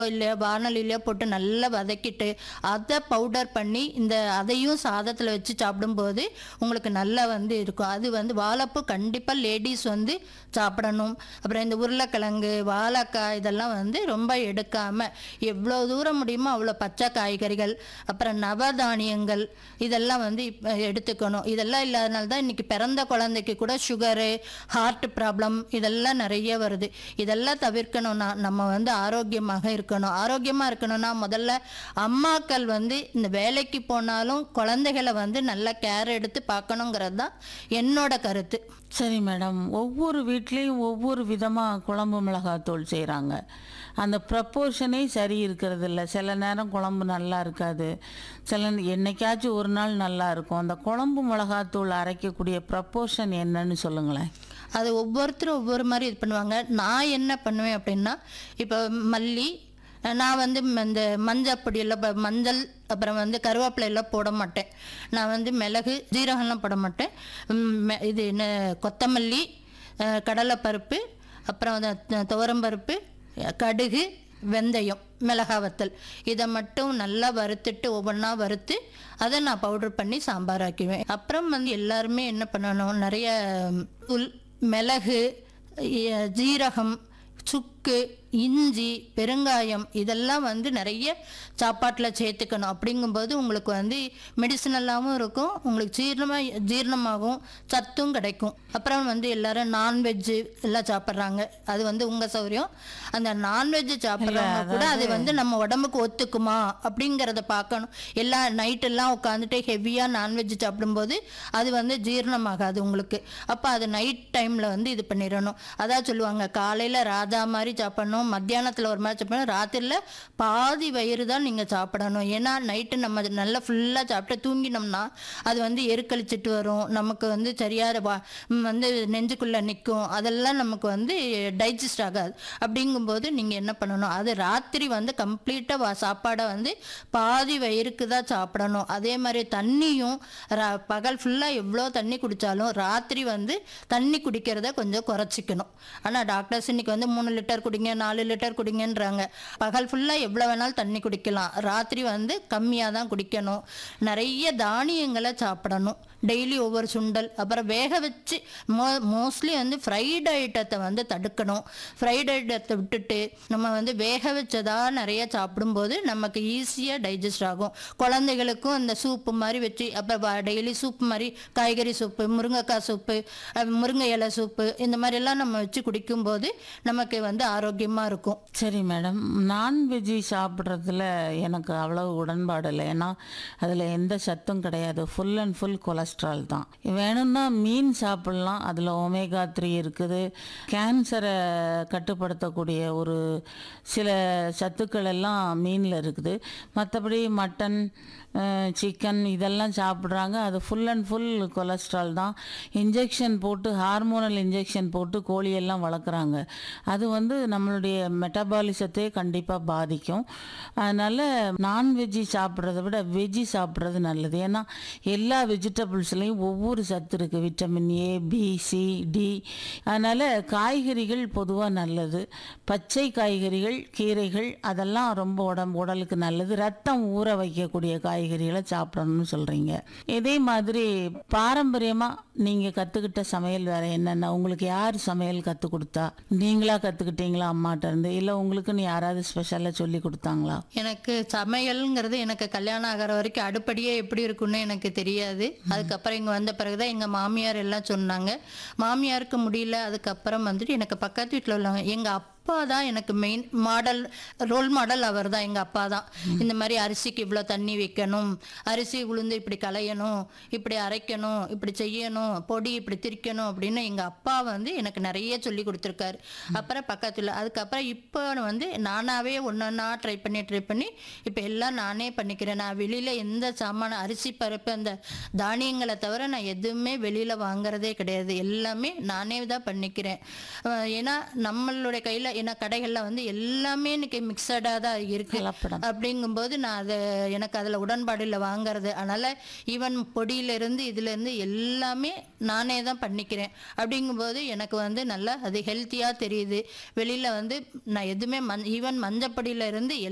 இல்லையா வானலிலையோ போட்டு நல்லா வதக்கிட்டு அதை பவுடர் பண்ணி இந்த அதையும் சாதத்தில் வச்சு சாப்பிடும்போது உங்களுக்கு நல்லா வந்து இருக்கும் அது வந்து வாழைப்பூ கண்டிப்பாக லேடிஸ் வந்து சாப்பிடணும் அப்புறம் இந்த உருளைக்கிழங்கு வாழைக்காய் இதெல்லாம் வந்து ரொம்ப எடுக்காமல் எவ்வளோ தூரம் முடியுமோ அவ்வளோ பச்சை காய்கறிகள் அப்புறம் நவதானியங்கள் இதெல்லாம் வந்து இப்ப எடுத்துக்கணும் இதெல்லாம் இல்லாதனால தான் இன்னைக்கு பிறந்த குழந்தைக்கு கூட சுகரு ஹார்ட் ப்ராப்ளம் இதெல்லாம் நிறைய வருது இதெல்லாம் தவிர்க்கணும்னா நம்ம வந்து ஆரோக்கியமாக இருக்கணும் ஆரோக்கியமாக இருக்கணும்னா முதல்ல அம்மாக்கள் வந்து இந்த வேலைக்கு போனாலும் குழந்தைகளை வந்து நல்லா கேர் எடுத்து பார்க்கணுங்கிறது தான் என்னோட கருத்து சரி மேடம் ஒவ்வொரு வீட்லேயும் ஒவ்வொரு விதமாக குழம்பு மிளகாத்தூள் செய்கிறாங்க அந்த ப்ரப்போர்ஷனே சரி இருக்கிறது இல்லை சில நேரம் குழம்பு நல்லா இருக்காது சில என்னைக்காச்சும் ஒரு நாள் நல்லா இருக்கும் அந்த குழம்பு மிளகாத்தூள் அரைக்கக்கூடிய ப்ரப்போர்ஷன் என்னன்னு சொல்லுங்களேன் அது ஒவ்வொருத்தரும் ஒவ்வொரு மாதிரி இது பண்ணுவாங்க நான் என்ன பண்ணுவேன் அப்படின்னா இப்போ மல்லி நான் வந்து ம- இந்த மஞ்சள் பொடியெல்லாம் ப- மஞ்சள் அப்புறம் வந்து கருவேப்பிலை எல்லாம் போட மாட்டேன் நான் வந்து மிளகு ஜீரகம்லாம் போட மாட்டேன் ம், மெ- இது என்ன கொத்தமல்லி அஹ், கடலைப்பருப்பு அப்புறம் வந்து த- துவரம்பருப்பு அஹ், கடுகு வெந்தயம் மிளகா வத்தல் இதை மட்டும் நல்லா வறுத்துட்டு ஒவ்வொன்றா வறுத்து அதை நான் பவுடர் பண்ணி சாம்பார் ஆக்கிடுவேன் அப்புறம் வந்து எல்லாருமே என்ன பண்ணணும் நிறைய உள் மிளகு இ- ஜீரகம் சுக்கு இஞ்சி பெருங்காயம் இதெல்லாம் வந்து நிறைய சாப்பாட்டில் சேர்த்துக்கணும் அப்படிங்கும்போது உங்களுக்கு வந்து மெடிசனலாகவும் இருக்கும் உங்களுக்கு ஜீரணமாக ஜீரணமாகும் சத்தும் கிடைக்கும் அப்புறம் வந்து எல்லாரும் நான்வெஜ்ஜு எல்லாம் சாப்பிட்றாங்க அது வந்து உங்கள் சௌரியம் அந்த நான்வெஜ் சாப்பிட்றவங்க கூட அது வந்து நம்ம உடம்புக்கு ஒத்துக்குமா அப்படிங்கிறத பார்க்கணும் எல்லா நைட்டெல்லாம் உட்காந்துட்டு ஹெவியாக நான்வெஜ் சாப்பிடும்போது அது வந்து ஜீரணமாகாது உங்களுக்கு அப்போ அது நைட் டைமில் வந்து இது பண்ணிடணும் அதான் சொல்லுவாங்க காலையில் ராஜா மாதிரி சாப்பிடணும் மத்தியானத்தில் ஒரு மாதிரி சாப்பிடணும் ராத்திரியில் பாதி வயிறு தான் நீங்கள் சாப்பிடணும் ஏன்னா நைட்டு நம்ம நல்லா ஃபுல்லாக சாப்பிட்டு தூங்கினோம்னா அது வந்து எருக்களிச்சிட்டு வரும் நமக்கு வந்து சரியாக வா ம், வந்து நெஞ்சுக்குள்ளே நிற்கும் அதெல்லாம் நமக்கு வந்து டைஜஸ்ட் ஆகாது அப்படிங்கும்போது நீங்கள் என்ன பண்ணணும் அது ராத்திரி வந்து கம்ப்ளீட்டாக சாப்பாடை வந்து பாதி வயிறுக்கு தான் சாப்பிடணும் அதே மாதிரி தண்ணியும் ரா- பகல் ஃபுல்லாக எவ்வளோ தண்ணி குடித்தாலும் ராத்திரி வந்து தண்ணி குடிக்கிறத கொஞ்சம் குறைச்சிக்கணும் ஆனால் டாக்டர்ஸ் இன்னைக்கு வந்து மூணு லிட்டர் குடிங்க நாலு லிட்டர் குடிங்கன்றாங்க பகல் ஃபுல்லாக எவ்வளோ வேணாலும் தண்ணி குடிக்கலாம் ராத்திரி வந்து கம்மியாக தான் குடிக்கணும் நிறைய தானியங்களை சாப்பிடணும் டெய்லி ஒவ்வொரு சுண்டல் அப்புறம் வேக வச்சு மோ மோஸ்ட்லி வந்து ஃப்ரைட் ஐட்டத்தை வந்து தடுக்கணும் ஃப்ரைட் ஐட்டத்தை விட்டுட்டு நம்ம வந்து வேக வச்சதா நிறைய சாப்பிடும்போது நமக்கு ஈஸியாக டைஜஸ்ட் ஆகும் குழந்தைகளுக்கும் அந்த சூப்பு மாதிரி வச்சு அப்போ டெய்லி சூப் மாதிரி காய்கறி சூப்பு முருங்கைக்காய் சூப்பு அஹ் முருங்கை இலை சூப்பு இந்த மாதிரிலாம் நம்ம வச்சு குடிக்கும்போது நமக்கு வந்து ஆரோக்கியமாக இருக்கும் சரி மேடம் நான்வெஜ்ஜி சாப்பிட்றதுல எனக்கு அவ்வளவு உடன்பாடு இல்லை ஏன்னா அதில் எந்த சத்தும் கிடையாது ஃபுல் அண்ட் ஃபுல் கொலஸ்ட்ரால் தான் வேணும்னா மீன் சாப்பிட்லாம் அதில் ஒமேகா த்ரீ இருக்குது கேன்சரை கட்டுப்படுத்தக்கூடிய ஒரு சில சத்துக்கள் எல்லாம் மீனில் இருக்குது மற்றபடி மட்டன் சிக்கன் இதெல்லாம் சாப்பிட்றாங்க அது ஃபுல் அண்ட் ஃபுல் கொலஸ்ட்ரால் தான் இன்ஜெக்ஷன் போட்டு ஹார்மோனல் இன்ஜெக்ஷன் போட்டு கோழியெல்லாம் வளர்க்குறாங்க அது வந்து நம்மளுடைய மெட்டபாலிசத்தை கண்டிப்பாக பாதிக்கும் அதனால் நான்வெஜ்ஜி சாப்பிட்றத விட வெஜ்ஜி சாப்பிட்றது நல்லது ஏன்னா எல்லா வெஜிடபிள்ஸ்லேயும் ஒவ்வொரு சத்து இருக்குது vitamin A B C D அதனால் காய்கறிகள் பொதுவாக நல்லது பச்சை காய்கறிகள் கீரைகள் அதெல்லாம் ரொம்ப உடம்பு உடலுக்கு நல்லது ரத்தம் ஊற வைக்கக்கூடிய காய்கறிகளை சாப்பிடணும்னு சொல்கிறீங்க இதே மாதிரி பாரம்பரியமாக நீங்கள் கற்றுக்கிட்ட சமையல் வேறு என்னென்ன உங்களுக்கு யார் சமையல் கற்றுக் கொடுத்தா நீங்களா கற்றுக்கிட்டீங்களா அம்மாட்ட இருந்து இல்லை உங்களுக்குன்னு யாராவது ஸ்பெஷலாக சொல்லி கொடுத்தாங்களா எனக்கு சமையல்ங்கிறது எனக்கு கல்யாணம் ஆகிற வரைக்கும் அடுப்படியே எப்படி இருக்குன்னு எனக்கு தெரியாது அதுக்கப்புறம் இங்கே வந்த பிறகுதான் எங்கள் மாமியார் எல்லாம் சொன்னாங்க மாமியாருக்கு முடியல அதுக்கப்புறம் வந்துட்டு எனக்கு பக்கத்து வீட்டில் உள்ளவங்க எங்கள் அப்பா தான் எனக்கு மெயின் மாடல் ரோல் மாடல் அவர் தான் எங்கள் அப்பா தான் இந்த மாதிரி அரிசிக்கு இவ்வளோ தண்ணி வைக்கணும் அரிசி உளுந்து இப்படி களையணும் இப்படி அரைக்கணும் இப்படி செய்யணும் பொடி இப்படி திரிக்கணும் அப்படின்னு எங்கள் அப்பா வந்து எனக்கு நிறைய சொல்லி கொடுத்துருக்காரு அப்புறம் பக்கத்தில் அதுக்கப்புறம் இப்போ வந்து நானாகவே ஒன்றா ட்ரை பண்ணி ட்ரை பண்ணி இப்போ எல்லாம் நானே பண்ணிக்கிறேன் நான் வெளியில் எந்த சாமான அரிசி பருப்பு அந்த தானியங்களை தவிர நான் எதுவுமே வெளியில் வாங்குறதே கிடையாது எல்லாமே நானே தான் பண்ணிக்கிறேன் அஹ் ஏன்னா நம்மளுடைய கையில் ஏன்னா கடைகளில் வந்து எல்லாமே இன்னைக்கு மிக்சடாக தான் இருக்கு கலப்படம் அப்படிங்கும்போது நான் அதை எனக்கு அதில் உடன்பாடு இல்லை வாங்குறது அதனால் ஈவன் பொடியிலேருந்து இதுலேருந்து எல்லாமே நானே தான் பண்ணிக்கிறேன் அப்படிங்கும்போது எனக்கு வந்து நல்லா அது ஹெல்த்தியாக தெரியுது வெளியில் வந்து நான் எதுவுமே மண் ஈவன் மஞ்சப்பொடியிலேருந்து